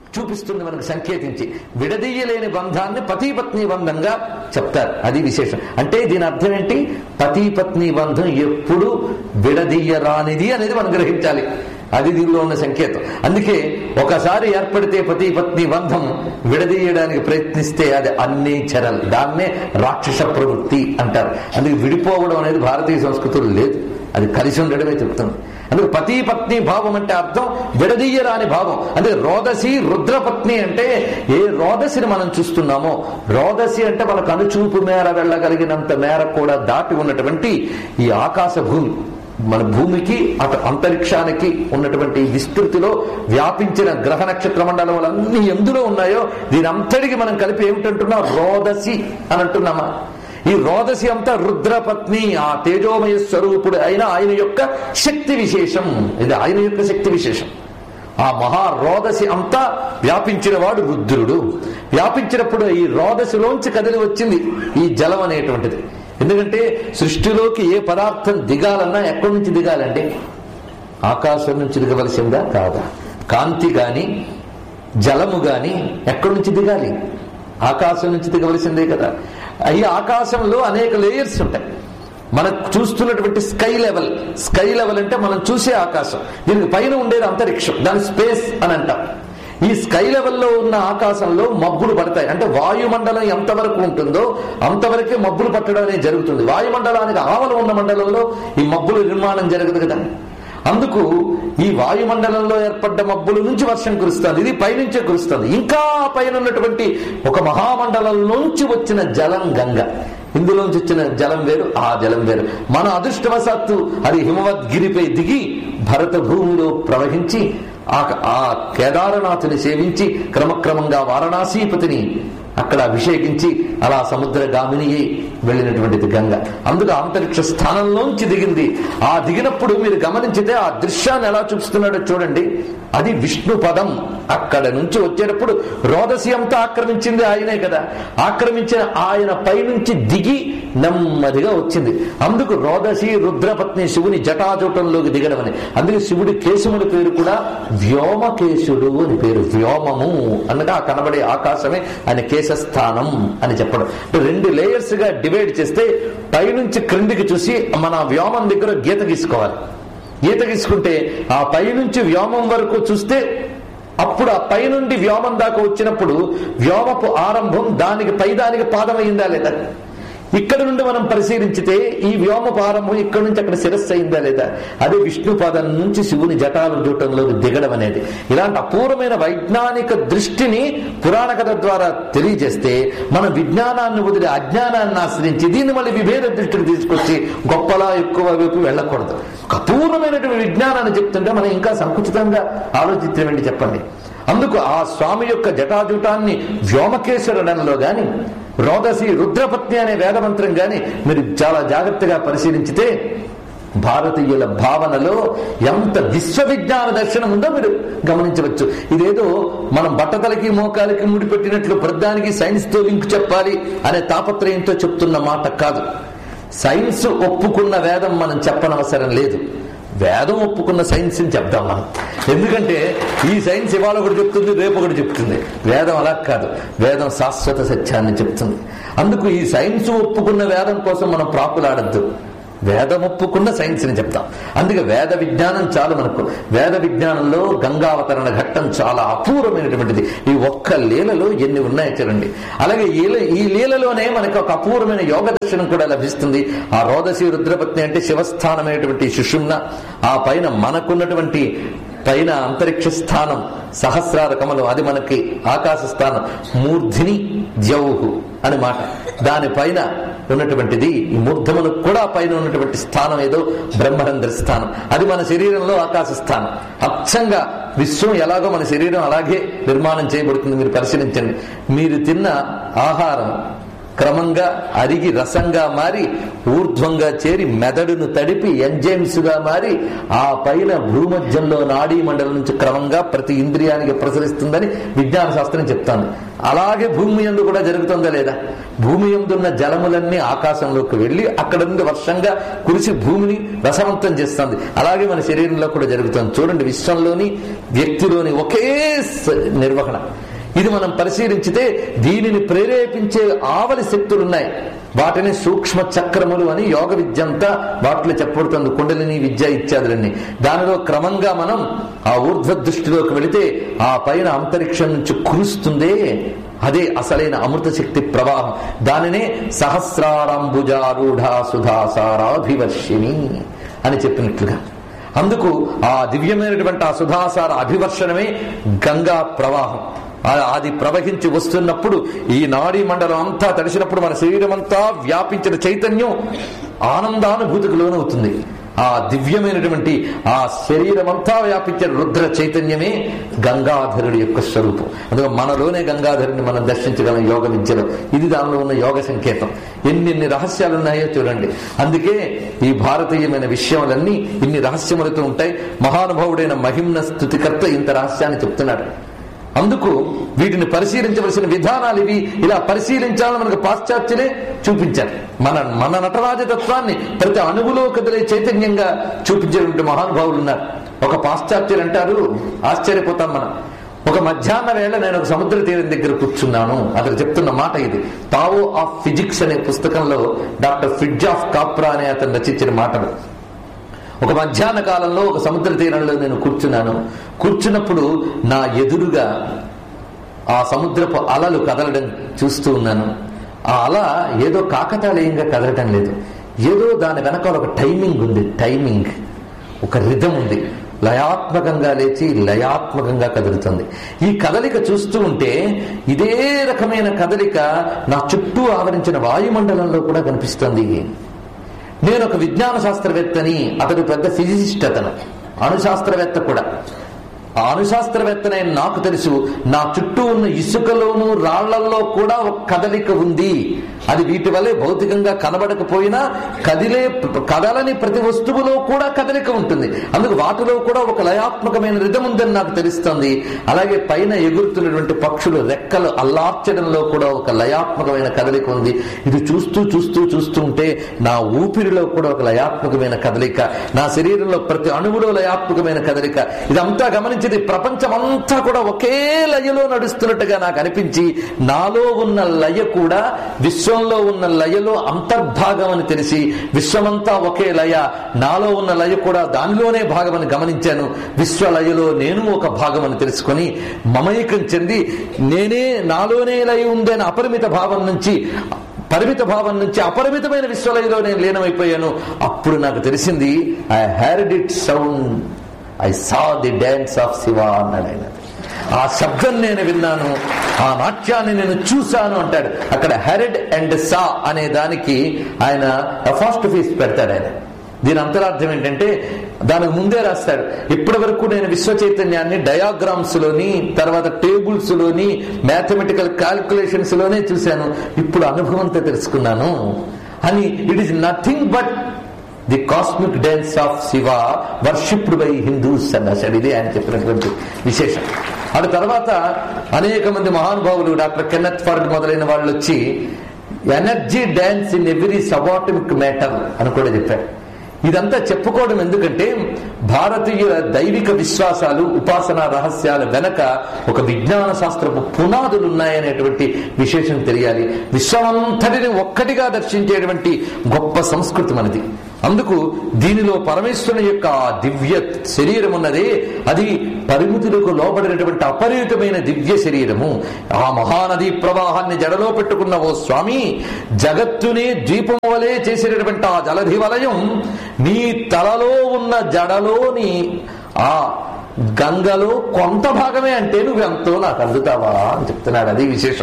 చూపిస్తుంది మనకు సంకేతించి విడదీయలేని బంధాన్ని పతి పత్ని బంధంగా చెప్తారు అది విశేషం అంటే దీని అర్థం ఏంటి పతి పత్ని బంధం ఎప్పుడు విడదీయరానిది అనేది మనం గ్రహించాలి అది దీనిలో ఉన్న సంకేతం అందుకే ఒకసారి ఏర్పడితే పతి పత్ని బంధం విడదీయడానికి ప్రయత్నిస్తే అది అన్ని చరల్ దాన్నే రాక్షస ప్రవృత్తి అంటారు అందుకే విడిపోవడం అనేది భారతీయ సంస్కృతిలో లేదు అది కలిసి ఉండడమే చెప్తుంది అందుకే పతి పత్ని భావం అంటే అర్థం విడదీయరాని భావం అంటే రోదసి రుద్రపత్ని అంటే ఏ రోదసిని మనం చూస్తున్నామో రోదసి అంటే మన కనుచూపు మేర వెళ్ళగలిగినంత మేర కూడా దాటి ఉన్నటువంటి ఈ ఆకాశ భూమి మన భూమికి అటు అంతరిక్షానికి ఉన్నటువంటి విస్తృతిలో వ్యాపించిన గ్రహ నక్షత్ర మండలములన్నీ ఎందులో ఉన్నాయో దీని అంతటికి మనం కలిపి ఏమిటంటున్నాం రోదసి అని అంటున్నామా ఈ రోదసి అంతా రుద్రపత్ని ఆ తేజోమయ స్వరూపుడు అయిన ఆయన యొక్క శక్తి విశేషం ఇది ఆయన యొక్క శక్తి విశేషం ఆ మహా రోదసి అంతా వ్యాపించిన వాడు రుద్రుడు వ్యాపించినప్పుడు ఈ రోదసిలోంచి కదిలి వచ్చింది ఈ జలం అనేటువంటిది ఎందుకంటే సృష్టిలోకి ఏ పదార్థం దిగాలన్నా ఎక్కడి నుంచి దిగాలండి ఆకాశం నుంచి దిగవలసిందా కాదా కాంతి గాని జలము గాని ఎక్కడి నుంచి దిగాలి ఆకాశం నుంచి దిగవలసిందే కదా ఈ ఆకాశంలో అనేక లేయర్స్ ఉంటాయి మనం చూస్తున్నటువంటి స్కై లెవెల్ స్కై లెవెల్ అంటే మనం చూసే ఆకాశం దీనికి పైన ఉండేది అంతరిక్షం దాని స్పేస్ అని అంటాం ఈ స్కై లెవెల్లో ఉన్న ఆకాశంలో మబ్బులు పడతాయి అంటే వాయుమండలం ఎంతవరకు ఉంటుందో అంతవరకే మబ్బులు పట్టడం అనేది జరుగుతుంది వాయుమండలానికి ఆవల ఉన్న మండలంలో ఈ మబ్బుల నిర్మాణం జరగదు కదా అందుకు ఈ వాయుమండలంలో ఏర్పడ్డ మబ్బుల నుంచి వర్షం కురుస్తుంది ఇది పైనుంచే కురుస్తుంది ఇంకా పైన ఉన్నటువంటి ఒక మహామండలం నుంచి వచ్చిన జలం గంగ ఇందులోంచి వచ్చిన జలం వేరు ఆ జలం వేరు మన అదృష్టవశాత్తు అది హిమవద్గిరిపై దిగి భరత భూమిలో ప్రవహించి ఆ ఆ కేదారనాథుని సేవించి క్రమక్రమంగా వారణాసీపతిని అక్కడ అభిషేకించి అలా సముద్రగామిని వెళ్ళినటువంటిది గంగ అందుకు అంతరిక్ష స్థానంలోంచి దిగింది ఆ దిగినప్పుడు మీరు గమనించితే ఆ దృశ్యాన్ని ఎలా చూపిస్తున్నాడో చూడండి అది విష్ణు పదం అక్కడ నుంచి వచ్చేటప్పుడు రోదసి అంతా ఆక్రమించింది ఆయనే కదా ఆక్రమించిన ఆయన పైనుంచి దిగి నెమ్మదిగా వచ్చింది అందుకు రోదసి రుద్రపత్ని శివుని జటాజూటంలోకి దిగడం అని అందుకే శివుడి కేశముడి పేరు కూడా వ్యోమకేశుడు అని పేరు వ్యోమము అనగా ఆ కనబడే ఆకాశమే ఆయన కేశస్థానం అని చెప్పడం అంటే రెండు లేయర్స్ గా డివైడ్ చేస్తే పైనుంచి క్రిందికి చూసి మన వ్యోమం దగ్గర గీత గీసుకోవాలి గీత గీసుకుంటే ఆ పైనుంచి వ్యోమం వరకు చూస్తే అప్పుడు ఆ పైనుండి వ్యోమం దాకా వచ్చినప్పుడు వ్యోమపు ఆరంభం దానికి పై దానికి పాదమైందా లేదా ఇక్కడ నుండి మనం పరిశీలించితే ఈ వ్యోమ ప్రారంభం ఇక్కడ నుంచి అక్కడ శిరస్సు అయిందా లేదా అదే విష్ణు పాదం నుంచి శివుని జటాలు జూటంలోకి దిగడం అనేది ఇలాంటి అపూర్వమైన వైజ్ఞానిక దృష్టిని పురాణ కథ ద్వారా తెలియజేస్తే మన విజ్ఞానాన్ని వదిలి అజ్ఞానాన్ని ఆశ్రయించి దీన్ని మళ్ళీ విభేద దృష్టికి తీసుకొచ్చి గొప్పలా ఎక్కువ వైపు వెళ్ళకూడదు ఒక అపూర్వమైనటువంటి విజ్ఞానాన్ని చెప్తుంటే మనం ఇంకా సంకుచితంగా ఆలోచించమండి చెప్పండి అందుకు ఆ స్వామి యొక్క జటాజూటాన్ని వ్యోమకేశ్వరణంలో గాని రోదసి రుద్రపత్ని అనే వేదమంత్రం గాని మీరు చాలా జాగ్రత్తగా పరిశీలించితే భారతీయుల భావనలో ఎంత విశ్వవిజ్ఞాన దర్శనం ఉందో మీరు గమనించవచ్చు ఇదేదో మనం బట్టతలకి మోకాలకి ముడిపెట్టినట్లు ప్రధానికి సైన్స్ తో లింక్ చెప్పాలి అనే తాపత్రయంతో చెప్తున్న మాట కాదు సైన్స్ ఒప్పుకున్న వేదం మనం చెప్పనవసరం లేదు వేదం ఒప్పుకున్న సైన్స్ ని చెప్దాం మనం ఎందుకంటే ఈ సైన్స్ ఇవాళ ఒకటి చెప్తుంది రేపు ఒకటి చెప్తుంది వేదం అలా కాదు వేదం శాశ్వత సత్యాన్ని చెప్తుంది అందుకు ఈ సైన్స్ ఒప్పుకున్న వేదం కోసం మనం ప్రాకులాడద్దు వేదం ఒప్పుకున్న సైన్స్ ని చెప్తాం అందుకే వేద విజ్ఞానం చాలు మనకు వేద విజ్ఞానంలో గంగావతరణ ఘట్టం చాలా అపూర్వమైనటువంటిది ఈ ఒక్క లీలలో ఎన్ని ఉన్నాయో చూడండి అలాగే ఈ లీ- ఈ లీలలోనే మనకు ఒక అపూర్వమైన యోగ దర్శనం కూడా లభిస్తుంది ఆ రోదసి రుద్రపత్ని అంటే శివస్థానమైనటువంటి సుషుమ్న ఆ పైన మనకున్నటువంటి పైన అంతరిక్ష స్థానం సహస్రార కమలం అది మనకి ఆకాశ స్థానం మూర్ధిని జౌహు అని మాట దానిపైన ఉన్నటువంటిది ఈ మూర్ధమునకు కూడా పైన ఉన్నటువంటి స్థానం ఏదో బ్రహ్మరంధ్ర స్థానం అది మన శరీరంలో ఆకాశ స్థానం అచ్చంగా విశ్వం ఎలాగో మన శరీరం అలాగే నిర్మాణం చేయబడుతుంది మీరు పరిశీలించండి మీరు తిన్న ఆహారం క్రమంగా అరిగి రసంగా మారి ఊర్ధ్వంగా చేరి మెదడును తడిపి ఎంజైమ్స్ గా మారి ఆ పైన భూమధ్యంలో నాడీ మండలం నుంచి క్రమంగా ప్రతి ఇంద్రియానికి ప్రసరిస్తుందని విజ్ఞాన శాస్త్రం చెప్తాను అలాగే భూమి ఎందు కూడా జరుగుతుందా లేదా భూమి ఎందున్న జలములన్నీ ఆకాశంలోకి వెళ్ళి అక్కడ నుండి వర్షంగా కురిసి భూమిని రసవంతం చేస్తుంది అలాగే మన శరీరంలో కూడా జరుగుతుంది చూడండి విశ్వంలోని వ్యక్తిలోని ఒకే స- నిర్వహణ ఇది మనం పరిశీలించితే దీనిని ప్రేరేపించే ఆవలి శక్తులు ఉన్నాయి వాటిని సూక్ష్మ చక్రములు అని యోగ విద్య అంతా వాటిలో చెప్పబడుతుంది కుండలిని విద్య ఇత్యాదులన్నీ దానిలో క్రమంగా మనం ఆ ఊర్ధ్వ దృష్టిలోకి వెళితే ఆ పైన అంతరిక్షం నుంచి కురుస్తుందే అదే అసలైన అమృత శక్తి ప్రవాహం దానినే సహస్రారంభుజారూఢ సుధాసారాభివర్షిణి అని చెప్పినట్లుగా అందుకు ఆ దివ్యమైనటువంటి ఆ సుధాసార అభివర్షణమే గంగా ప్రవాహం ఆ- అది ప్రవహించి వస్తున్నప్పుడు ఈ నాడీ మండలం అంతా తడిసినప్పుడు మన శరీరం అంతా వ్యాపించిన చైతన్యం ఆనందానుభూతికి లోనవుతుంది ఆ దివ్యమైనటువంటి ఆ శరీరం అంతా వ్యాపించిన రుద్ర చైతన్యమే గంగాధరుడి యొక్క స్వరూపం అందులో మనలోనే గంగాధరుని మనం దర్శించగలం యోగ విద్యలో ఇది దానిలో ఉన్న యోగ సంకేతం ఎన్నెన్ని రహస్యాలు ఉన్నాయో చూడండి అందుకే ఈ భారతీయమైన విషయములన్నీ ఇన్ని రహస్యములతో ఉంటాయి మహానుభావుడైన మహిమ్న స్థుతికర్త ఇంత రహస్యాన్ని చెప్తున్నాడు అందుకు వీటిని పరిశీలించవలసిన విధానాలు ఇవి ఇలా పరిశీలించాలని మనకు పాశ్చాత్యులే చూపించారు మన మన నటరాజతత్వాన్ని ప్రతి అణువులో కదిలే చైతన్యంగా చూపించేటువంటి మహానుభావులు ఉన్నారు ఒక పాశ్చాత్యులు అంటారు ఆశ్చర్యపోతాం మనం ఒక మధ్యాహ్న వేళ నేను ఒక సముద్ర తీరం దగ్గర కూర్చున్నాను అతను చెప్తున్న మాట ఇది తావో ఆఫ్ ఫిజిక్స్ అనే పుస్తకంలో డాక్టర్ ఫిడ్జ్ ఆఫ్ కాప్రా అనే అతను రచించిన మాటలు ఒక మధ్యాహ్న కాలంలో ఒక సముద్ర తీరంలో నేను కూర్చున్నాను కూర్చున్నప్పుడు నా ఎదురుగా ఆ సముద్రపు అలలు కదలడం చూస్తూ ఉన్నాను ఆ అల ఏదో కాకతాళీయంగా కదలటం లేదు ఏదో దాని వెనకాల ఒక టైమింగ్ ఉంది టైమింగ్ ఒక రిధం ఉంది లయాత్మకంగా లేచి లయాత్మకంగా కదులుతుంది ఈ కదలిక చూస్తూ ఉంటే ఇదే రకమైన కదలిక నా చుట్టూ ఆవరించిన వాయుమండలంలో కూడా కనిపిస్తుంది నేను ఒక విజ్ఞాన శాస్త్రవేత్తని అతడు పెద్ద ఫిజిసిస్ట్ అతను అణుశాస్త్రవేత్త కూడా ఆ అణుశాస్త్రవేత్తనే నాకు తెలుసు నా చుట్టూ ఉన్న ఇసుకలోను రాళ్లల్లో కూడా ఒక కదలిక ఉంది అది వీటి వల్లే భౌతికంగా కనబడకపోయినా కదిలే కదలని ప్రతి వస్తువులో కూడా కదలిక ఉంటుంది అందుకు వాటిలో కూడా ఒక లయాత్మకమైన రిధం ఉందని నాకు తెలుస్తుంది అలాగే పైన ఎగురుతున్నటువంటి పక్షులు రెక్కలు అల్లార్చడంలో కూడా ఒక లయాత్మకమైన కదలిక ఉంది ఇది చూస్తూ చూస్తూ చూస్తూ ఉంటే నా ఊపిరిలో కూడా ఒక లయాత్మకమైన కదలిక నా శరీరంలో ప్రతి అణువులో లయాత్మకమైన కదలిక ఇదంతా గమనించింది ప్రపంచం అంతా కూడా ఒకే లయలో నడుస్తున్నట్టుగా నాకు అనిపించి నాలో ఉన్న లయ కూడా విశ్వంలో ఉన్న లయలో అంతర్భాగం అని తెలిసి విశ్వమంతా ఒకే లయ నాలో ఉన్న లయ కూడా దానిలోనే భాగమని గమనించాను విశ్వలయలో నేను ఒక భాగం అని తెలుసుకొని మమైకం చెంది నేనే నాలోనే లయ ఉందని అపరిమిత భావం నుంచి పరిమిత భావం నుంచి అపరిమితమైన విశ్వలయలో నేను లీనమైపోయాను అప్పుడు నాకు తెలిసింది I heard it sound I saw the dance of Shiva అన్నాడు ఆయన ఆ శబ్దం నేను విన్నాను ఆ నాట్యాన్ని నేను చూశాను అంటాడు అక్కడ హెరెడ్ అండ్ సా అనే దానికి ఆయన ఫాస్ట్ ఫీస్ పెడతాడు ఆయన దీని అంతరార్థం ఏంటంటే దానికి ముందే రాస్తాడు ఇప్పటి వరకు నేను విశ్వ చైతన్యాన్ని డయాగ్రామ్స్ లోని తర్వాత టేబుల్స్ లోని మ్యాథమెటికల్ క్యాల్కులేషన్స్ లోనే చూశాను ఇప్పుడు అనుభవంతో తెలుసుకున్నాను అని it is nothing but the cosmic dance of Shiva worshipped by Hindus అన్నాడు ఇది ఆయన చెప్పినటువంటి విశేషం ఆ తర్వాత అనేక మంది మహానుభావులు డాక్టర్ కెన్నత్ ఫర్డ్ మొదలైన వాళ్ళు వచ్చి energy dance in every subatomic matter అని కూడా చెప్పారు ఇదంతా చెప్పుకోవడం ఎందుకంటే భారతీయుల దైవిక విశ్వాసాలు ఉపాసనా రహస్యాల వెనక ఒక విజ్ఞాన శాస్త్రపు పునాదులు ఉన్నాయనేటువంటి విశేషం తెలియాలి విశ్వమంతటిని ఒక్కటిగా దర్శించేటువంటి గొప్ప సంస్కృతి మనది అందుకు దీనిలో పరమేశ్వరుని యొక్క ఆ దివ్య శరీరం ఉన్నదే అది పరిమితులకు లోబడినటువంటి అపరిమితమైన దివ్య శరీరము ఆ మహానది ప్రవాహాన్ని జడలో పెట్టుకున్న ఓ స్వామి జగత్తునే ద్వీపం వలె చేసినటువంటి ఆ జలధి వలయం నీ తలలో ఉన్న జడలోని ఆ గంగలో కొంత భాగమే అంటే నువ్వెంతో నాకు అందుతావా అని చెప్తున్నాడు అది విశేషం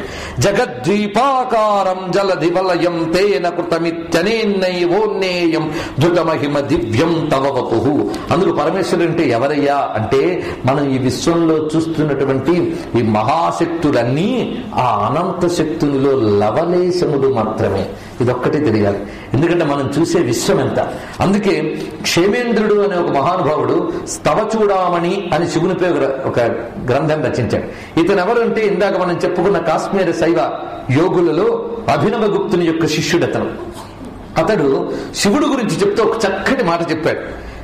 జగద్వీపాకారం జలధి వలయం తేన కృతమిత్యనేన్నైవోన్నేయం ధృతమహిమ దివ్యం తవ వపు అందుకు పరమేశ్వరుడు అంటే ఎవరయ్యా అంటే మనం ఈ విశ్వంలో చూస్తున్నటువంటి ఈ మహాశక్తులన్నీ ఆ అనంత శక్తునిలో లవలేశములు మాత్రమే ఇదొక్కటి తెలియాలి ఎందుకంటే మనం చూసే విశ్వం ఎంత అందుకే క్షేమేంద్రుడు అనే ఒక మహానుభావుడు స్తవచూడామణి అని శివుని పేరు ఒక గ్రంథం రచించాడు ఇతను ఎవరంటే ఇందాక మనం చెప్పుకున్న కాశ్మీర శైవ యోగులలో అభినవ గుప్తుని యొక్క శిష్యుడతను అతడు శివుడు గురించి చెప్తూ ఒక చక్కటి మాట చెప్పాడు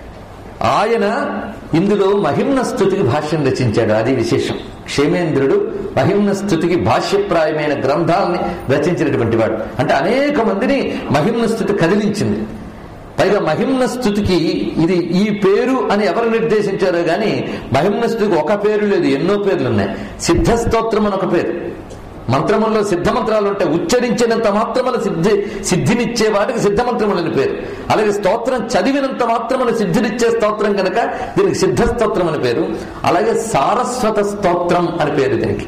ఆయన ఇందులో మహిమ్న స్థుతికి భాష్యం రచించాడు అది విశేషం క్షేమేంద్రుడు మహిమ్న స్థుతికి భాష్యప్రాయమైన గ్రంథాలని రచించినటువంటి వాడు అంటే అనేక మందిని మహిమ్న స్థుతి కదిలించింది పైగా మహిమ్న స్థుతికి ఇది ఈ పేరు అని ఎవరు నిర్దేశించారో గాని మహిమ్న స్థుతికి ఒక పేరు లేదు ఎన్నో పేర్లు ఉన్నాయి సిద్ధస్తోత్రం అని ఒక పేరు మంత్రముల్లో సిద్ధ మంత్రాలు ఉంటాయి ఉచ్చరించినంత మాత్రమున సిద్ధి సిద్ధినిచ్చే వాటికి సిద్ధ మంత్రములని పేరు అలాగే స్తోత్రం చదివినంత మాత్రమున సిద్ధినిచ్చే స్తోత్రం కనుక దీనికి సిద్ధ స్తోత్రం అని పేరు అలాగే సారస్వత స్తోత్రం అని పేరు దీనికి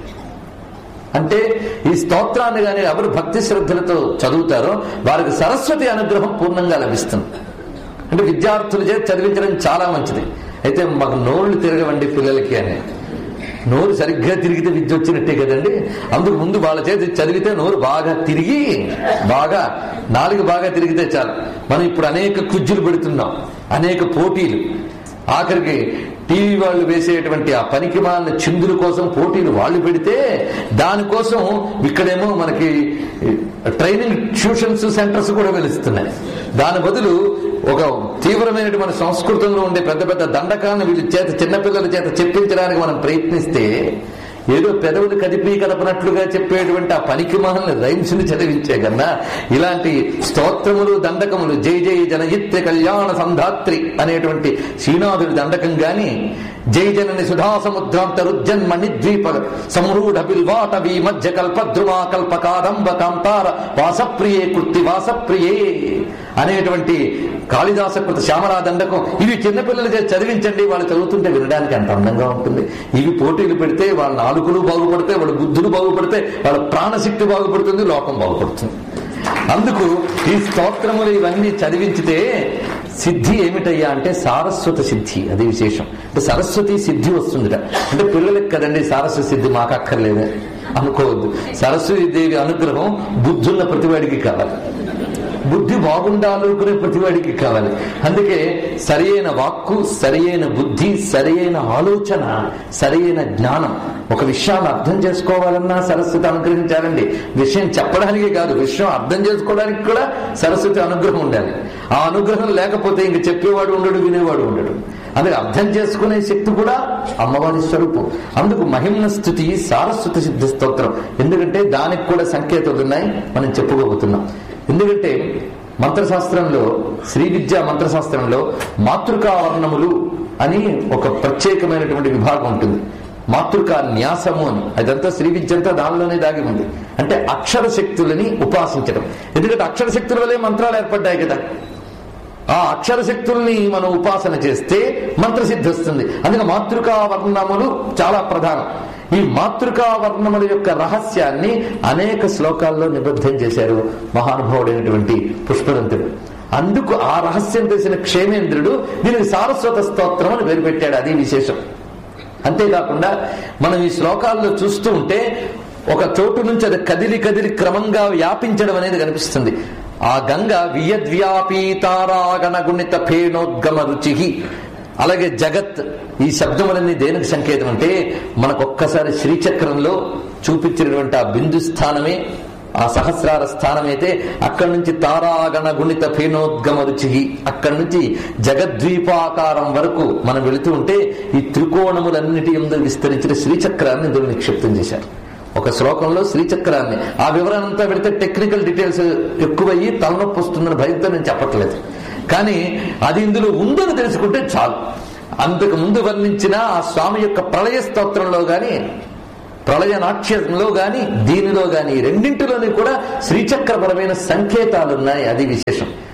అంటే ఈ స్తోత్రాన్ని కానీ ఎవరు భక్తి శ్రద్ధలతో చదువుతారో వారికి సరస్వతి అనుగ్రహం పూర్ణంగా లభిస్తుంది అంటే విద్యార్థులు చేతి చదివించడం చాలా మంచిది అయితే మాకు నోళ్ళు తిరగవండి పిల్లలకి అని నోరు సరిగ్గా తిరిగితే విద్య వచ్చినట్టే కదండి అందుకు ముందు వాళ్ళ చేతి చదివితే నోరు బాగా తిరిగి బాగా నాలుగు బాగా తిరిగితే చాలు మనం ఇప్పుడు అనేక కుజ్జులు పెడుతున్నాం అనేక పోటీలు ఆఖరికి టీవీ వాళ్ళు వేసేటువంటి ఆ పనికి మాలిన చిందుల కోసం పోటీలు వాళ్ళు పెడితే దానికోసం ఇక్కడేమో మనకి ట్రైనింగ్ ట్యూషన్స్ సెంటర్స్ కూడా వెలుస్తున్నాయి దాని బదులు ఒక తీవ్రమైనటువంటి మన సంస్కృతంలో ఉండే పెద్ద పెద్ద దండకాలను వీళ్ళ చేత చిన్నపిల్లల చేత చెప్పించడానికి మనం ప్రయత్నిస్తే ఏదో పెదవులు కదిపి కదపనట్లుగా చెప్పేటువంటి ఆ పనికి మహల్ని రైమ్స్ ని చదివించే కన్నా ఇలాంటి స్తోత్రములు దండకములు జై జై జనయిత్య కళ్యాణ సంధాత్రి అనేటువంటి శ్రీనాథుడి దండకం గాని జై జనని సుధా సముద్రాంత రుజ్జన్మణి ద్వీప సమరూఢ బిల్వాట వీ మధ్య కల్ప ధ్రువా కల్ప కాదంబ కాంతార వాసప్రియే కృతి వాసప్రియే అనేటువంటి కాళిదాసకృత శ్యామలా దండకం ఇవి చిన్నపిల్లలు చేసి చదివించండి వాళ్ళు చదువుతుంటే వినడానికి అంత అందంగా ఉంటుంది ఇవి పోటీలు పెడితే వాళ్ళ నాలుకలు బాగుపడితే వాళ్ళ బుద్ధులు బాగుపడితే వాళ్ళ ప్రాణశక్తి బాగుపడుతుంది లోకం బాగుపడుతుంది అందుకు ఈ స్తోత్రములు ఇవన్నీ చదివించితే సిద్ధి ఏమిటయ్యా అంటే సారస్వత సిద్ధి అది విశేషం అంటే సరస్వతి సిద్ధి వస్తుందిట అంటే పిల్లలకి కదండి సారస్వతి సిద్ధి మాకు అక్కర్లేదే అనుకోవద్దు సరస్వతి దేవి అనుగ్రహం బుద్ధున్న ప్రతివాడికి కావాలి బుద్ధి బాగుండాలనుకునే ప్రతివాడికి కావాలి అందుకే సరియైన వాక్కు సరియైన బుద్ధి సరియైన ఆలోచన సరియైన జ్ఞానం ఒక విషయాన్ని అర్థం చేసుకోవాలన్నా సరస్వతి అనుగ్రహించాలండి విషయం చెప్పడానికి కాదు విషయం అర్థం చేసుకోవడానికి కూడా సరస్వతి అనుగ్రహం ఉండాలి ఆ అనుగ్రహం లేకపోతే ఇంక చెప్పేవాడు ఉండడు వినేవాడు ఉండడు అందుకే అర్థం చేసుకునే శక్తి కూడా అమ్మవారి స్వరూపం అందుకు మహిమ్న స్థుతి సారస్వత సిద్ధ స్తోత్రం ఎందుకంటే దానికి కూడా సంకేతాలు ఉన్నాయి మనం చెప్పుకోబోతున్నాం ఎందుకంటే మంత్రశాస్త్రంలో శ్రీ విద్యా మంత్రశాస్త్రంలో మాతృకా వర్ణములు అని ఒక ప్రత్యేకమైనటువంటి విభాగం ఉంటుంది మాతృకా న్యాసము అని అదంతా శ్రీ విద్య అంతా దానిలోనే దాగి ఉంది అంటే అక్షర శక్తులని ఉపాసించడం ఎందుకంటే అక్షర శక్తుల వల్లే మంత్రాలు ఏర్పడ్డాయి కదా ఆ అక్షర శక్తుల్ని మనం ఉపాసన చేస్తే మంత్రసిద్ధి వస్తుంది అందుకే మాతృకా వర్ణములు చాలా ప్రధానం ఈ మాతృకా వర్ణముల యొక్క రహస్యాన్ని అనేక శ్లోకాల్లో నిబద్ధం చేశారు మహానుభావుడైనటువంటి పుష్పదంతుడు అందుకు ఆ రహస్యం తెలిసిన క్షేమేంద్రుడు దీనికి సారస్వత స్తోత్రం అని పేరు పెట్టాడు అది విశేషం అంతేకాకుండా మనం ఈ శ్లోకాల్లో చూస్తూ ఉంటే ఒక చోటు నుంచి అది కదిలి కదిలి క్రమంగా వ్యాపించడం అనేది కనిపిస్తుంది ఆ గంగ వియద్వ్యాపీతారాగణ గుణిత ఫేణోద్గమ రుచి అలాగే జగత్ ఈ శబ్దములన్నీ దేనికి సంకేతం అంటే మనకొక్కసారి శ్రీచక్రంలో చూపించినటువంటి ఆ బిందు స్థానమే ఆ సహస్రార స్థానం అయితే అక్కడి నుంచి తారాగణ గుణిత ఫేనోద్గమ రుచి అక్కడి నుంచి జగద్వీపాకారం వరకు మనం వెళుతూ ఉంటే ఈ త్రికోణములన్నిటి ఎందు విస్తరించిన శ్రీచక్రాన్ని ఇందులో నిక్షిప్తం చేశారు ఒక శ్లోకంలో శ్రీచక్రాన్ని ఆ వివరణ అంతా పెడితే టెక్నికల్ డీటెయిల్స్ ఎక్కువయ్యి తలనొప్పి వస్తుందని భయంతో నేను చెప్పట్లేదు కానీ అది ఇందులో ఉందని తెలుసుకుంటే చాలు అంతకు ముందు వర్ణించిన ఆ స్వామి యొక్క ప్రళయ స్తోత్రంలో గాని ప్రళయ నాట్యంలో గాని దీనిలో గాని రెండింటిలోని కూడా శ్రీచక్రపరమైన సంకేతాలు ఉన్నాయి అది విశేషం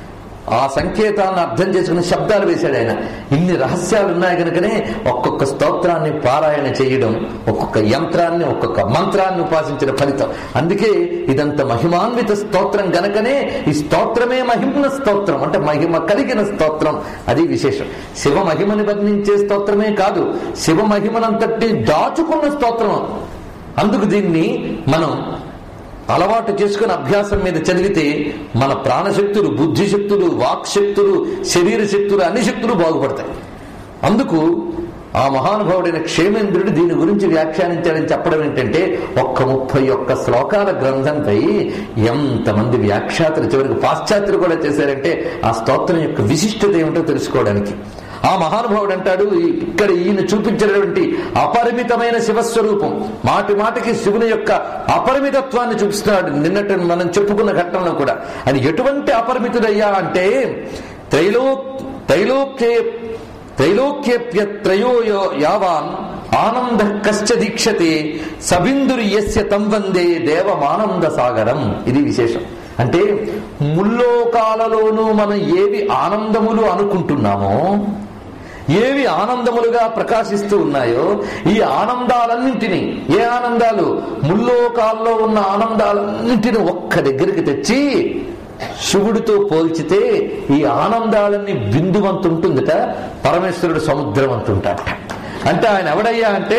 ఆ సంకేతాలను అర్థం చేసుకుని శబ్దాలు వేశాడు ఆయన ఇన్ని రహస్యాలు ఉన్నాయి కనుకనే ఒక్కొక్క స్తోత్రాన్ని పారాయణ చేయడం ఒక్కొక్క యంత్రాన్ని ఒక్కొక్క మంత్రాన్ని ఉపాసించిన ఫలితం అందుకే ఇదంత మహిమాన్విత స్తోత్రం గనకనే ఈ స్తోత్రమే మహిమ స్తోత్రం అంటే మహిమ కలిగిన స్తోత్రం అది విశేషం శివ మహిమని వర్ణించే స్తోత్రమే కాదు శివ మహిమనంతటి దాచుకున్న స్తోత్రం అందుకు దీన్ని మనం అలవాటు చేసుకుని అభ్యాసం మీద చదివితే మన ప్రాణశక్తులు బుద్ధిశక్తులు వాక్శక్తులు శరీర శక్తులు అన్ని శక్తులు బాగుపడతాయి అందుకు ఆ మహానుభావుడైన క్షేమేంద్రుడు దీని గురించి వ్యాఖ్యానించాడని చెప్పడం ఏంటంటే ఒక్క ముప్పై ఒక్క శ్లోకాల గ్రంథంపై ఎంతమంది వ్యాఖ్యాతలు చివరికి పాశ్చాత్యులు కూడా చేశారంటే ఆ స్తోత్రం యొక్క విశిష్టత ఏమిటో తెలుసుకోవడానికి ఆ మహానుభావుడు అంటాడు ఈ- ఇక్కడ ఈయన చూపించినటువంటి అపరిమితమైన శివస్వరూపం మాటి మాటికి శివుని యొక్క అపరిమితత్వాన్ని చూపిస్తున్నాడు నిన్నటి మనం చెప్పుకున్న ఘట్టంలో కూడా అది ఎటువంటి అపరిమితుడయ్యా అంటే త్రైలో త్రైలోక్యే త్రైలోక్యేప్య త్రయో యో- యావాన్ ఆనంద కశ్చ దీక్షతే సబిందురు యస్య తం వందే దేవమానంద సాగరం ఇది విశేషం అంటే ముల్లోకాలలోనూ మనం ఏవి ఆనందములు అనుకుంటున్నామో ఏవి ఆనందములుగా ప్రకాశిస్తూ ఉన్నాయో ఈ ఆనందాలన్నింటినీ ఏ ఆనందాలు ముల్లోకాల్లో ఉన్న ఆనందాలన్నింటినీ ఒక్క దగ్గరికి తెచ్చి శివుడితో పోల్చితే ఈ ఆనందాలన్నీ బిందువంతుంటుందిట పరమేశ్వరుడు సముద్రం అంటుంటాట అంటే ఆయన ఎవడయ్యా అంటే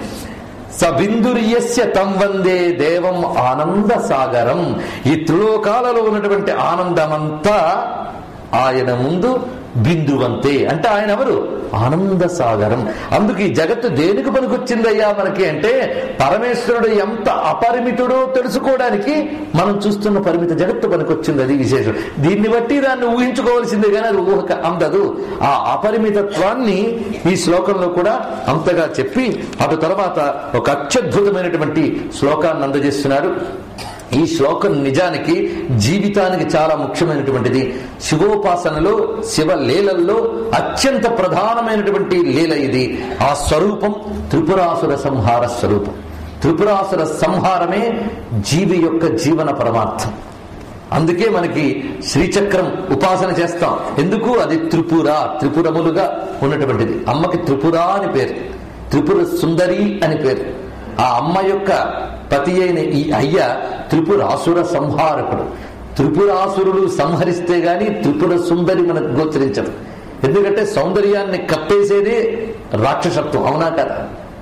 సబిందుర్యస్య తం వందే దేవం ఆనంద సాగరం ఈ త్రిలోకాలలో ఉన్నటువంటి ఆనందమంతా ఆయన ముందు బిందువంతే అంటే ఆయన ఎవరు ఆనంద సాగరం అందుకు ఈ జగత్తు దేనికి పనికొచ్చిందయ్యా మనకి అంటే పరమేశ్వరుడు ఎంత అపరిమితుడో తెలుసుకోవడానికి మనం చూస్తున్న పరిమిత జగత్తు పనికొచ్చింది అది విశేషం దీన్ని బట్టి దాన్ని ఊహించుకోవాల్సిందే కానీ అది ఊహక అందదు ఆ అపరిమితత్వాన్ని ఈ శ్లోకంలో కూడా అంతగా చెప్పి అటు తర్వాత ఒక అత్యద్భుతమైనటువంటి శ్లోకాన్ని అందజేస్తున్నాడు ఈ శ్లోకం నిజానికి జీవితానికి చాలా ముఖ్యమైనటువంటిది శివోపాసనలో శివ లీలల్లో అత్యంత ప్రధానమైనటువంటి లీల ఇది ఆ స్వరూపం త్రిపురాసుర సంహార స్వరూపం త్రిపురాసుర సంహారమే జీవి యొక్క జీవన పరమార్థం అందుకే మనకి శ్రీచక్రం ఉపాసన చేస్తాం ఎందుకు అది త్రిపుర త్రిపురములుగా ఉన్నటువంటిది అమ్మకి త్రిపుర అని పేరు త్రిపుర సుందరి అని పేరు ఆ అమ్మ యొక్క పతి అయిన ఈ అయ్య త్రిపురాసుర సంహారకుడు త్రిపురాసురుడు సంహరిస్తే గాని త్రిపుర సుందరి మనకు గోచరించదు ఎందుకంటే సౌందర్యాన్ని కప్పేసేదే రాక్షసత్వం అవునా కదా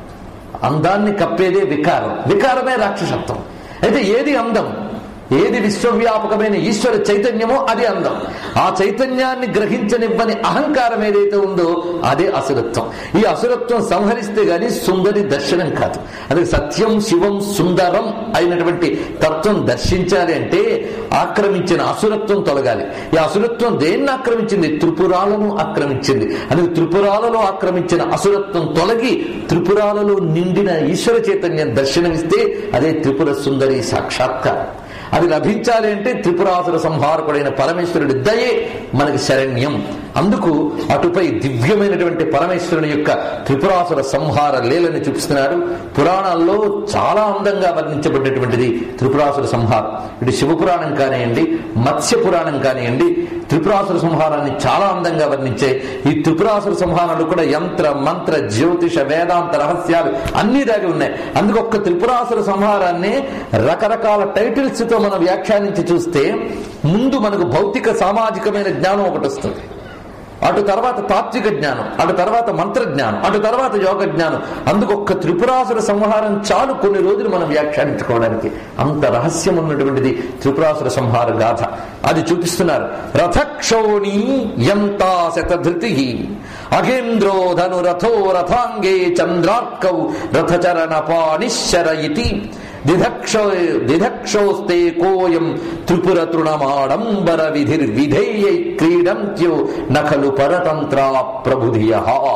అందాన్ని కప్పేదే వికారం వికారమే రాక్షసత్వం అయితే ఏది అందం ఏది విశ్వవ్యాపకమైన ఈశ్వర చైతన్యమో అది అందం ఆ చైతన్యాన్ని గ్రహించనివ్వని అహంకారం ఏదైతే ఉందో అదే అసురత్వం ఈ అసురత్వం సంహరిస్తే గాని సుందరి దర్శనం కాదు అది సత్యం శివం సుందరం అయినటువంటి తత్వం దర్శించాలి అంటే ఆక్రమించిన అసురత్వం తొలగాలి ఈ అసురత్వం దేన్ని ఆక్రమించింది త్రిపురాలను ఆక్రమించింది అది త్రిపురాలలో ఆక్రమించిన అసురత్వం తొలగి త్రిపురాలలో నిండిన ఈశ్వర చైతన్యం దర్శనమిస్తే అదే త్రిపుర సుందరి సాక్షాత్కారం అది లభించాలి అంటే త్రిపురాసుర సంహారకుడైన పరమేశ్వరుడి దయే మనకి శరణ్యం అందుకు అటుపై దివ్యమైనటువంటి పరమేశ్వరుని యొక్క త్రిపురాసుర సంహార లీలని చూపిస్తున్నాడు పురాణాల్లో చాలా అందంగా వర్ణించబడినటువంటిది త్రిపురాసుర సంహారం ఇటు శివపురాణం కానివ్వండి మత్స్య పురాణం కానివ్వండి త్రిపురాసుర సంహారాన్ని చాలా అందంగా వర్ణించే ఈ త్రిపురాసుర సంహారాలు కూడా యంత్ర మంత్ర జ్యోతిష వేదాంత రహస్యాలు అన్ని దాగి ఉన్నాయి అందుకు ఒక్క త్రిపురాసుర సంహారాన్ని రకరకాల టైటిల్స్ తో మనం వ్యాఖ్యానించి చూస్తే ముందు మనకు భౌతిక సామాజికమైన జ్ఞానం ఒకటి వస్తుంది అటు తర్వాత తాత్విక జ్ఞానం అటు తర్వాత మంత్ర జ్ఞానం అటు తర్వాత యోగ జ్ఞానం అందుకు ఒక్క త్రిపురాసుర సంహారం చాలు కొన్ని రోజులు మనం వ్యాఖ్యానించుకోవడానికి అంత రహస్యం ఉన్నటువంటిది త్రిపురాసుర సంహార గాథ అది చూపిస్తున్నారు రథక్షోణి ఎంతా శతధృతి అఘేంద్రో ధను రథో రథాంగే చంద్రార్కౌ రథచరణ పాణిశ్చర ఇతి దిధక్షో దిధక్షోస్తే కోయం త్రిపుర తృణమాడంబర విధిర్ విధేయై క్రీడంత్యో నఖలు పరతంత్ర ప్రభుధియ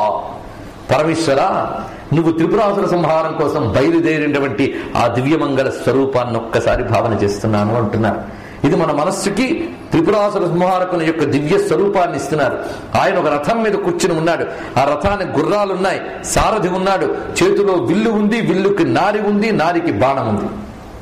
పరమేశ్వర నువ్వు త్రిపురాసుర సంహారం కోసం బయలుదేరినటువంటి ఆ దివ్యమంగళ స్వరూపాన్ని ఒక్కసారి భావన చేస్తున్నాను అంటున్నారు ఇది మన మనస్సుకి త్రిపురాసుర సంహారకుని యొక్క దివ్య స్వరూపాన్ని ఇస్తున్నారు ఆయన ఒక రథం మీద కూర్చుని ఉన్నాడు ఆ రథానికి గుర్రాలున్నాయి సారథి ఉన్నాడు చేతిలో విల్లు ఉంది విల్లుకి నారి ఉంది నారికి బాణం ఉంది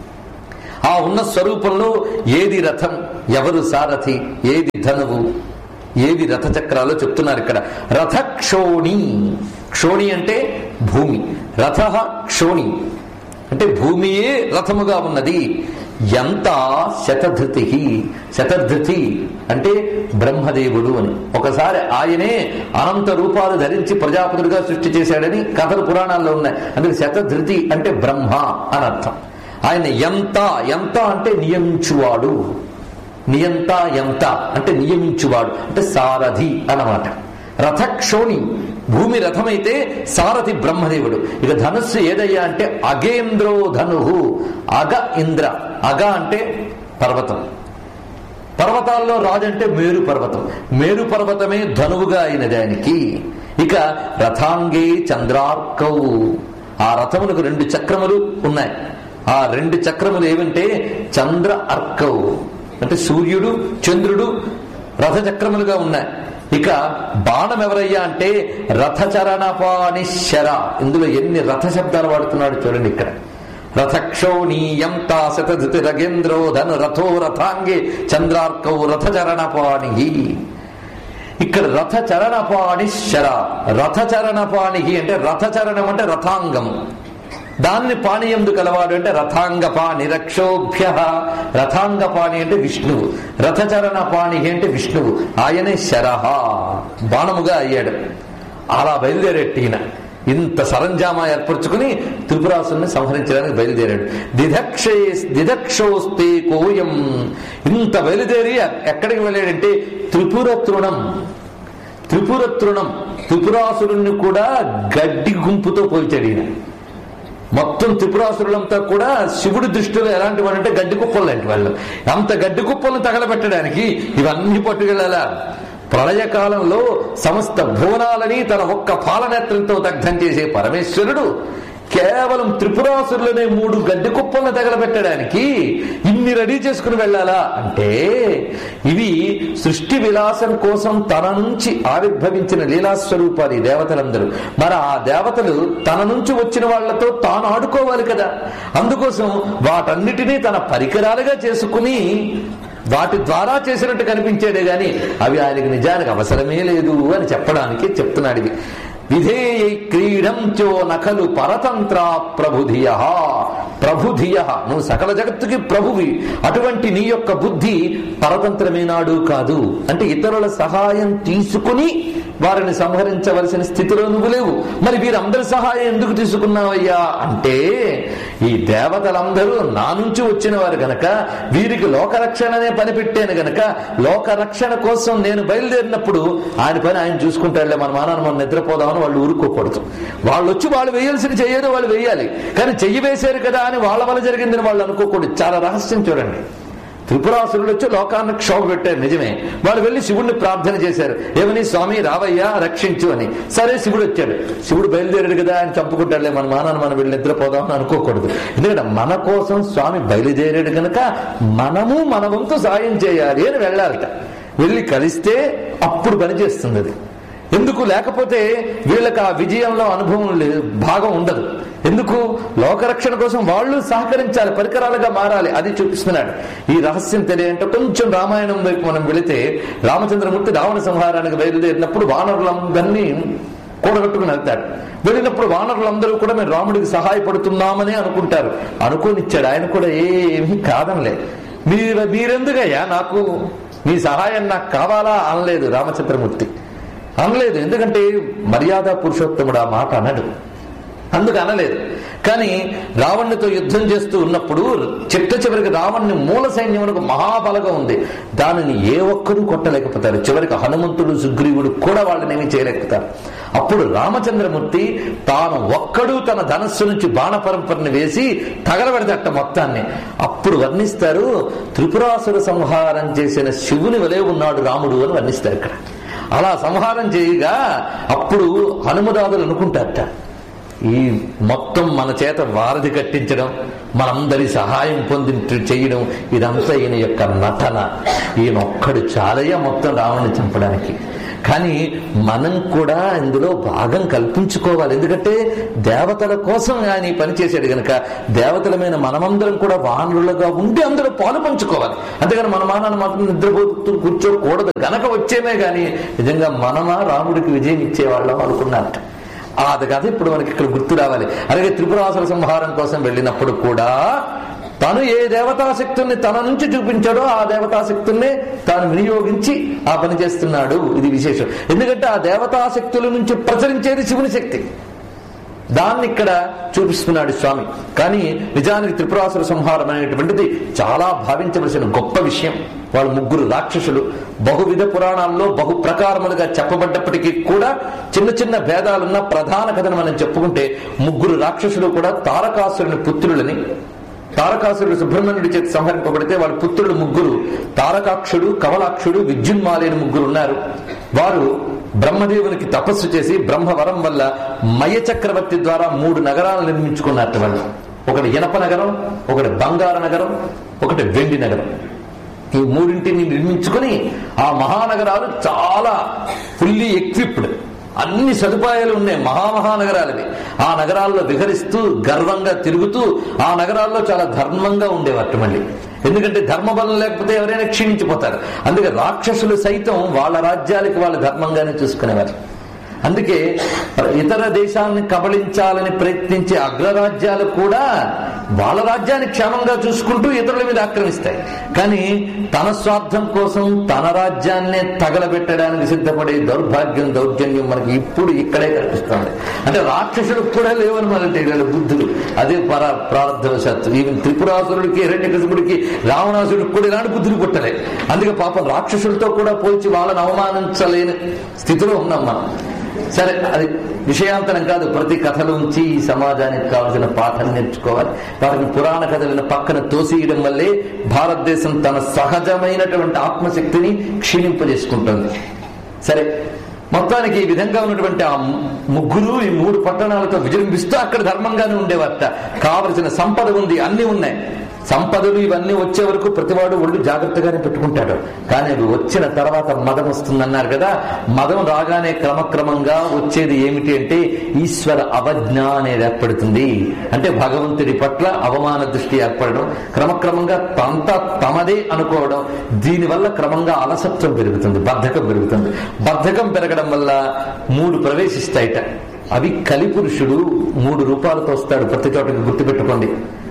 ఆ ఉన్న స్వరూపంలో ఏది రథం ఎవరు సారథి ఏది ధనువు ఏవి రథ చక్రాలో చెప్తున్నారు ఇక్కడ రథ క్షోణి క్షోణి అంటే భూమి రథ క్షోణి అంటే భూమియే రథముగా ఉన్నది ఎంత శతధృతి శతధృతి అంటే బ్రహ్మదేవుడు అని ఒకసారి ఆయనే అనంత రూపాలు ధరించి ప్రజాపతుడిగా సృష్టి చేశాడని కథలు పురాణాల్లో ఉన్నాయి అందుకే శతధృతి అంటే బ్రహ్మ అని అర్థం ఆయన ఎంత ఎంత అంటే నియమించువాడు నియంత ఎంత అంటే నియమించువాడు అంటే సారథి అన్నమాట రథక్షోణి భూమి రథమైతే సారథి బ్రహ్మదేవుడు ఇక ధనుస్సు ఏదయ్యా అంటే అగేంద్రో ధను అగ ఇంద్ర అగ అంటే పర్వతం పర్వతాల్లో రాజు అంటే మేరు పర్వతం మేరు పర్వతమే ధనువుగా అయినది ఆయనకి ఇక రథాంగే చంద్రార్కౌ ఆ రథములకు రెండు చక్రములు ఉన్నాయి ఆ రెండు చక్రములు ఏమంటే చంద్ర అర్కౌ అంటే సూర్యుడు చంద్రుడు రథ చక్రములుగా ఉన్నాయి ఇక బాణం ఎవరయ్యా అంటే రథచరణపానిశర ఇందులో ఎన్ని రథ శబ్దాలు వాడుతున్నాడు చూడండి ఇక్కడ రథక్షోణీయం తా శతధృతి రగేంద్రో ధను రథో రథాంగే చంద్రార్కౌ రథచరణపాణి ఇక్కడ రథ చరణపాణి శర రథ చరణపాణి అంటే రథచరణం అంటే రథాంగం దాన్ని పాణి ఎందు కలవాడు అంటే రథాంగ పాణి రక్షోభ్య రథాంగ పాణి అంటే విష్ణువు రథచరణ పాణి అంటే విష్ణువు ఆయనే శరహ బాణముగా అయ్యాడు అలా బయలుదేరేట్టిన ఇంత సరంజామా ఏర్పరచుకుని త్రిపురాసుని సంహరించడానికి బయలుదేరాడు దిదక్షే దిదక్షోస్తే కోయం ఇంత బయలుదేరి ఎక్కడికి వెళ్ళాడంటే త్రిపుర తృణం త్రిపుర తృణం త్రిపురాసురుణ్ణి కూడా గడ్డి గుంపుతో పోల్చాడు ఈయన మొత్తం త్రిపురాసురులంతా కూడా శివుడి దృష్టిలో ఎలాంటి వాడు అంటే గడ్డి కుప్పలు లాంటి వాళ్ళు అంత గడ్డి కుప్పలను తగలబెట్టడానికి ఇవన్నీ పట్టుకెళ్ళాలా ప్రళయకాలంలో సమస్త భువనాలని తన ఒక్క పాలనేత్రంతో దగ్ధం చేసే పరమేశ్వరుడు కేవలం త్రిపురాసురులనే మూడు గడ్డి కుప్పలను తగలబెట్టడానికి ఇన్ని రెడీ చేసుకుని వెళ్ళాలా అంటే ఇవి సృష్టి విలాసం కోసం తన నుంచి ఆవిర్భవించిన లీలాస్వరూపాలు ఈ దేవతలందరూ మరి ఆ దేవతలు తన నుంచి వచ్చిన వాళ్లతో తాను ఆడుకోవాలి కదా అందుకోసం వాటన్నిటినీ తన పరికరాలుగా చేసుకుని వాటి ద్వారా చేసినట్టు కనిపించేదే గాని అవి ఆయనకి నిజానికి అవసరమే లేదు అని చెప్పడానికి చెప్తున్నాడు ఇది విధేయ క్రీడం చో నకలు పరతంత్ర ప్రభుధియ ప్రభుధియ నువ్వు సకల జగత్తుకి ప్రభువి అటువంటి నీ యొక్క బుద్ధి పరతంత్రమేనాడు కాదు అంటే ఇతరుల సహాయం తీసుకుని వారిని సంహరించవలసిన స్థితిలో నువ్వు లేవు మరి వీరందరి సహాయం ఎందుకు తీసుకున్నావయ్యా అంటే ఈ దేవతలందరూ నా నుంచి వచ్చిన వారు గనక వీరికి లోకరక్షణనే పని పెట్టాను గనక లోకరక్షణ కోసం నేను బయలుదేరినప్పుడు ఆయన పని ఆయన చూసుకుంటాడులే మన మానాన్ని మనం నిద్రపోదామని వాళ్ళు ఊరుకోకూడదు వాళ్ళు వచ్చి వాళ్ళు వేయాల్సిన చెయ్యేదో వాళ్ళు వేయాలి కానీ చెయ్యి వేశారు కదా అని వాళ్ళ వల్ల జరిగిందని వాళ్ళు అనుకోకూడదు చాలా రహస్యం చూడండి త్రిపురాసురుడు వచ్చి లోకాన్ని క్షోభ పెట్టారు నిజమే వాళ్ళు వెళ్ళి శివుడిని ప్రార్థన చేశారు ఏమని స్వామి రావయ్యా రక్షించు అని సరే శివుడు వచ్చాడు శివుడు బయలుదేరాడు కదా ఆయన చంపుకుంటాడులే మన మానాన్ని మనం వెళ్ళి నిద్రపోదామని అనుకోకూడదు ఎందుకంటే మన కోసం స్వామి బయలుదేరాడు కనుక మనము మన వంతు సాయం చేయాలి అని వెళ్ళాలట వెళ్ళి కలిస్తే అప్పుడు పనిచేస్తుంది అది ఎందుకు లేకపోతే వీళ్ళకి ఆ విజయంలో అనుభవం లేదు భాగం ఉండదు ఎందుకు లోకరక్షణ కోసం వాళ్ళు సహకరించాలి పరికరాలుగా మారాలి అది చూపిస్తున్నాడు ఈ రహస్యం తెలియంటే కొంచెం రామాయణం వైపు మనం వెళితే రామచంద్రమూర్తి రావణ సంహారానికి బయలుదేరినప్పుడు వానరులందరినీ కూడగట్టుకుని వెళ్తాడు వెళ్ళినప్పుడు వానరులందరూ కూడా మేము రాముడికి సహాయపడుతున్నామని అనుకుంటారు అనుకోనిచ్చాడు ఆయన కూడా ఏమీ కాదనలే మీరు మీరెందుకయ్యా నాకు మీ సహాయం నాకు కావాలా అనలేదు రామచంద్రమూర్తి అనలేదు ఎందుకంటే మర్యాద పురుషోత్తముడు ఆ మాట అనడు అందుకు అనలేదు కానీ రావణునితో యుద్ధం చేస్తూ ఉన్నప్పుడు చిట్ట చివరికి రావణ్ణి మూల సైన్యమునకు మహాబలగా ఉంది దానిని ఏ ఒక్కరూ కొట్టలేకపోతారు చివరికి హనుమంతుడు సుగ్రీవుడు కూడా వాళ్ళని ఏమీ చేయలేకపోతారు అప్పుడు రామచంద్రమూర్తి తాను ఒక్కడు తన ధనస్సు నుంచి బాణ పరంపరని వేసి తగలబెడతట మొత్తాన్ని అప్పుడు వర్ణిస్తారు త్రిపురాసుర సంహారం చేసిన శివుని వలె ఉన్నాడు రాముడు అని వర్ణిస్తారు ఇక్కడ అలా సంహారం చేయగా అప్పుడు హనుమదాదులు అనుకుంటారట ఈ మొత్తం మన చేత వారధి కట్టించడం మనందరి సహాయం పొంది చేయడం ఇదంతా ఈయన యొక్క నటన ఈయన ఒక్కడు చాలయ్య మొత్తం రావణ్ణి చంపడానికి కానీ మనం కూడా ఇందులో భాగం కల్పించుకోవాలి ఎందుకంటే దేవతల కోసం ఆయన ఈ పని చేశాడు గనక దేవతలమైన మనమందరం కూడా వానరులుగా ఉండి అందులో పాలు పంచుకోవాలి అంతేగాని మన మానాన్ని మాత్రం నిద్రపోతూ కూర్చోకూడదు గనక వచ్చేమే గాని నిజంగా మనమా రాముడికి విజయం ఇచ్చేవాళ్ళం అనుకున్నారట ఆ అది కథ ఇప్పుడు మనకి ఇక్కడ గుర్తు రావాలి అలాగే త్రిపురాసుర సంహారం కోసం వెళ్ళినప్పుడు కూడా తను ఏ దేవతాశక్తుల్ని తన నుంచి చూపించాడో ఆ దేవతాశక్తుల్ని తాను వినియోగించి ఆ పని చేస్తున్నాడు ఇది విశేషం ఎందుకంటే ఆ దేవతాశక్తుల నుంచి ప్రసరించేది శివుని శక్తి దాన్ని ఇక్కడ చూపిస్తున్నాడు స్వామి కానీ నిజానికి త్రిపురాసుర సంహారం అనేటువంటిది చాలా భావించవలసిన గొప్ప విషయం వాళ్ళు ముగ్గురు రాక్షసులు బహువిధ పురాణాల్లో బహు ప్రకారములుగా చెప్పబడ్డప్పటికీ కూడా చిన్న చిన్న భేదాలున్న ప్రధాన కథను మనం చెప్పుకుంటే ముగ్గురు రాక్షసులు కూడా తారకాసురుని పుత్రులని తారకాసురుడు సుబ్రహ్మణ్యుడి చేతి సంహరింపబడితే వాళ్ళ పుత్రుడు ముగ్గురు తారకాక్షుడు కమలాక్షుడు విద్యున్మాలి అని ముగ్గురు ఉన్నారు వారు బ్రహ్మదేవునికి తపస్సు చేసి బ్రహ్మవరం వల్ల మయ చక్రవర్తి ద్వారా మూడు నగరాలు నిర్మించుకున్నారు వాళ్ళు ఒకటి ఇనప నగరం ఒకటి బంగార నగరం ఒకటి వెండి నగరం ఈ మూడింటిని నిర్మించుకుని ఆ మహానగరాలు చాలా ఫుల్లీ ఎక్విప్డ్ అన్ని సదుపాయాలు ఉన్నాయి మహామహానగరాలవి ఆ నగరాల్లో విహరిస్తూ గర్వంగా తిరుగుతూ ఆ నగరాల్లో చాలా ధర్మంగా ఉండేవారు మళ్ళీ ఎందుకంటే ధర్మబలం లేకపోతే ఎవరైనా క్షీణించిపోతారు అందుకే రాక్షసులు సైతం వాళ్ళ రాజ్యాలకి వాళ్ళు ధర్మంగానే చూసుకునేవారు అందుకే ఇతర దేశాన్ని కబళించాలని ప్రయత్నించే అగ్రరాజ్యాలు కూడా వాళ్ళ రాజ్యాన్ని క్షేమంగా చూసుకుంటూ ఇతరుల మీద ఆక్రమిస్తాయి కానీ తన స్వార్థం కోసం తన రాజ్యాన్నే తగలబెట్టడానికి సిద్ధపడే దౌర్భాగ్యం దౌర్జన్యం మనకి ఇప్పుడు ఇక్కడే కనిపిస్తుంది అంటే రాక్షసులకు కూడా లేవని మనకి వీళ్ళ బుద్ధులు అదే పర ప్రారంభవశాత్తు ఈవెన్ త్రిపురాసురుడికి హిరణ్యకృష్ణుడికి రావణాసుడికి కూడా ఇలాంటి బుద్ధులు పుట్టలే అందుకే పాపం రాక్షసులతో కూడా పోల్చి వాళ్ళని అవమానించలేని స్థితిలో ఉన్నాం మనం సరే అది విషయాంతరం కాదు ప్రతి కథలోంచి ఈ సమాజానికి కావలసిన పాఠం నేర్చుకోవాలి వాటిని పురాణ కథలను పక్కన తోసేయడం వల్లే భారతదేశం తన సహజమైనటువంటి ఆత్మశక్తిని క్షీణింపజేసుకుంటుంది సరే మొత్తానికి ఈ విధంగా ఉన్నటువంటి ఆ ముగ్గురు ఈ మూడు పట్టణాలతో విజృంభిస్తూ అక్కడ ధర్మంగానే ఉండేవారట కావలసిన సంపద ఉంది అన్ని ఉన్నాయి సంపదలు ఇవన్నీ వచ్చే వరకు ప్రతివాడు ఒళ్ళు జాగ్రత్తగానే పెట్టుకుంటాడు కానీ అవి వచ్చిన తర్వాత మదం వస్తుందన్నారు కదా మదం రాగానే క్రమక్రమంగా వచ్చేది ఏమిటి అంటే ఈశ్వర అవజ్ఞ అనేది ఏర్పడుతుంది అంటే భగవంతుడి పట్ల అవమాన దృష్టి ఏర్పడడం క్రమక్రమంగా తంత తమదే అనుకోవడం దీనివల్ల క్రమంగా అలసత్వం పెరుగుతుంది బద్ధకం పెరుగుతుంది బద్ధకం పెరగడం వల్ల మూడు ప్రవేశిస్తాయిట అవి కలిపురుషుడు మూడు రూపాలతో వస్తాడు ప్రతి చోటకి గుర్తుపెట్టుకోండి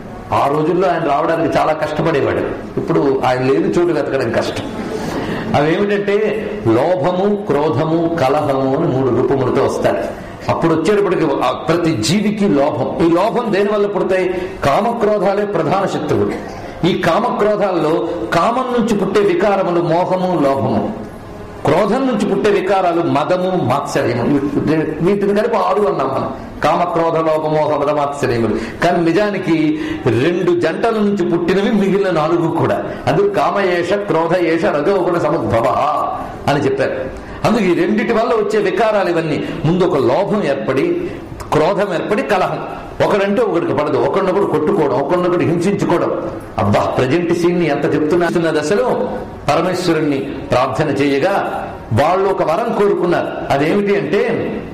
ఆ రోజుల్లో ఆయన రావడానికి చాలా కష్టపడేవాడు ఇప్పుడు ఆయన లేని చోటు వెతకడం కష్టం అవి ఏమిటంటే లోభము క్రోధము కలహము అని మూడు రూపములతో వస్తాయి అప్పుడు వచ్చేటప్పటికి ఆ ప్రతి జీవికి లోభం ఈ లోభం దేని వల్ల పుడతాయి కామక్రోధాలే ప్రధాన శత్రువులు ఈ కామక్రోధాల్లో కామం నుంచి పుట్టే వికారములు మోహము లోభము క్రోధం నుంచి పుట్టే వికారాలు మదము మాత్సర్యము వీ- వీటిని కలిపి ఆరు అన్నాం మనం కామ క్రోధ లోపమోహ మద మాత్సర్యములు కానీ నిజానికి రెండు జంటల నుంచి పుట్టినవి మిగిలిన నాలుగు కూడా అందుకు కామయేష క్రోధ ఏష రజోగుణ సముద్భవ అని చెప్పారు అందుకు ఈ రెండిటి వల్ల వచ్చే వికారాలు ఇవన్నీ ముందు ఒక లోభం ఏర్పడి క్రోధం ఏర్పడి కలహం ఒకడంటే ఒకడికి పడదు ఒకరినొకడు కొట్టుకోవడం ఒకరినొకడు హింసించుకోవడం అబ్బా ప్రజెంట్ సీన్ ని ఎంత చెప్తున్న దశలో పరమేశ్వరుణ్ణి ప్రార్థన చేయగా వాళ్ళు ఒక వరం కోరుకున్నారు అదేమిటి అంటే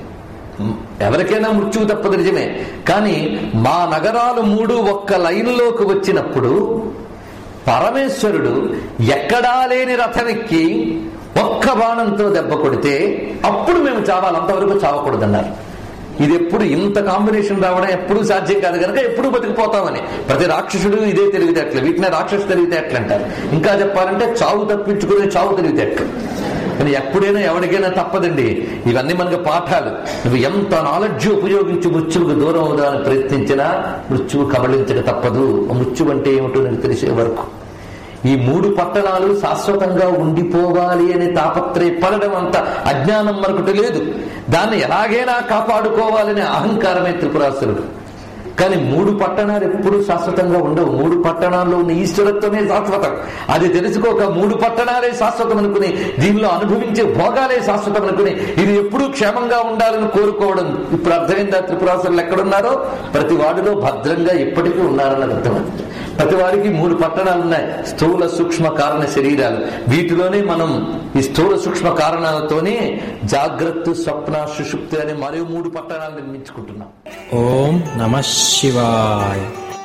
ఎవరికైనా మృత్యువు తప్పదు నిజమే కానీ మా నగరాలు మూడు ఒక్క లైన్లోకి వచ్చినప్పుడు పరమేశ్వరుడు ఎక్కడా లేని రథమెక్కి ఒక్క బాణంతో దెబ్బ కొడితే అప్పుడు మేము చావాలి అంతవరకు చావకూడదన్నారు ఇది ఎప్పుడు ఇంత కాంబినేషన్ రావడం ఎప్పుడు సాధ్యం కాదు కనుక ఎప్పుడు బతికిపోతామని ప్రతి రాక్షసుడు ఇదే తెలివితేటలు వీటినే రాక్షసు తెలివితేటలు అంటారు ఇంకా చెప్పాలంటే చావు తప్పించుకునే చావు తెలివితేటలు కానీ ఎప్పుడైనా ఎవరికైనా తప్పదండి ఇవన్నీ మనకు పాఠాలు నువ్వు ఎంత నాలెడ్జ్ ఉపయోగించి మృత్యువుకు దూరం అవుదామని ప్రయత్నించినా మృత్యువు కబళించక తప్పదు మృత్యు అంటే ఏమిటో నీకు తెలిసే వరకు ఈ మూడు పట్టణాలు శాశ్వతంగా ఉండిపోవాలి అనే తాపత్రయపడడం అంత అజ్ఞానం మరొకటి లేదు దాన్ని ఎలాగైనా కాపాడుకోవాలనే అహంకారమే త్రిపురాసురుడు కానీ మూడు పట్టణాలు ఎప్పుడు శాశ్వతంగా ఉండవు మూడు పట్టణాల్లో ఉన్న ఈశ్వరత్వమే శాశ్వతం అది తెలుసుకోక మూడు పట్టణాలే శాశ్వతం అనుకుని దీనిలో అనుభవించే భోగాలే శాశ్వతం అనుకుని ఇది ఎప్పుడూ క్షేమంగా ఉండాలని కోరుకోవడం ఇప్పుడు అర్థమైందా త్రిపురాసులు ఎక్కడున్నారో ప్రతి వాడిలో భద్రంగా ఎప్పటికీ ఉన్నారన్నది అర్థమైంది ప్రతి వాడికి మూడు పట్టణాలు ఉన్నాయి స్థూల సూక్ష్మ కారణ శరీరాలు వీటిలోనే మనం ఈ స్థూల సూక్ష్మ కారణాలతోనే జాగ్రత్త స్వప్న సుషుప్తి అనే మరో మూడు పట్టణాలు నిర్మించుకుంటున్నాం ఓం నమ శివాయ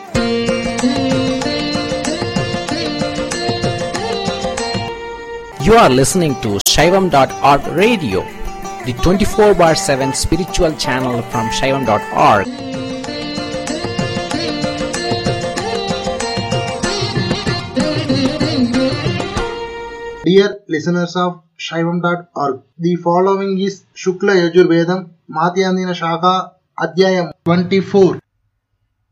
You are listening to Shaivam.org radio, the 24 bar 7 spiritual channel from Shaivam.org. Dear listeners of Shaivam.org, the following is Shukla Yajurvedam Madhyandina Shaka Adhyayam 24